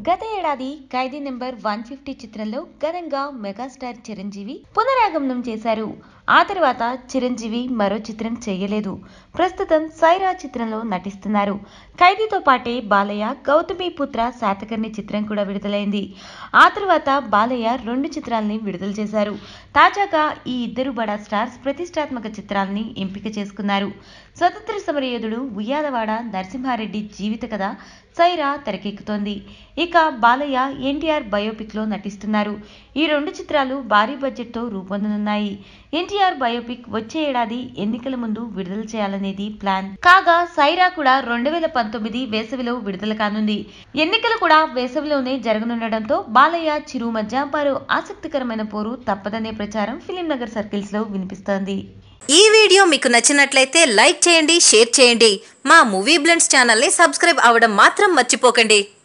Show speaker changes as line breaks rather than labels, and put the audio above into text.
గత ఏడాది ఖైదీ number one fifty చిత్రంలో ఘనంగా మెగాస్టార్ చిరంజీవి పునరాగమనం చేశారు ఆ తర్వాత చిరంజీవి మరో చిత్రం చేయలేదు ప్రస్తుతం సైరా చిత్రంలో నటిస్తున్నారు ఖైదీతో పాటే బాలయ్య గౌతమి పుత్ర శాతకర్ణి చిత్రం కూడా విడుదలైంది ఆ తర్వాత బాలయ్య రెండు చిత్రాల్ని విడుదల చేశారు తాజాగా ఈ ఇద్దరు బడా స్టార్స్ ప్రతిష్టాత్మక చిత్రాల్ని ఎంపిక చేసుకున్నారు స్వతంత్ర సమరయోధుడు ఉయ్యాలవాడ నరసింహారెడ్డి జీవిత కథ సైరా తెరకెక్కుతోంది ఇక బాలయ్య ఎన్టీఆర్ బయోపిక్ లో నటిస్తున్నారు ఈ రెండు చిత్రాలు భారీ బడ్జెట్ తో రూపొందనున్నాయి ఎన్టీఆర్ బయోపిక్ వచ్చే ఏడాది ఎన్నికల ముందు విడుదల చేయాలనేది ప్లాన్ కాగా సైరా కూడా రెండు వేల పంతొమ్మిది వేసవిలో విడుదల కానుంది ఎన్నికలు కూడా వేసవిలోనే జరగనుండడంతో బాలయ్య చిరు మధ్య మరో ఆసక్తికరమైన పోరు తప్పదనే ప్రచారం ఫిలిం నగర్ సర్కిల్స్ లో వినిపిస్తోంది
ఈ వీడియో మీకు నచ్చినట్లయితే లైక్ చేయండి షేర్ చేయండి మా మూవీ బ్లెండ్స్ ఛానల్ని సబ్స్క్రైబ్ అవ్వడం మాత్రం మర్చిపోకండి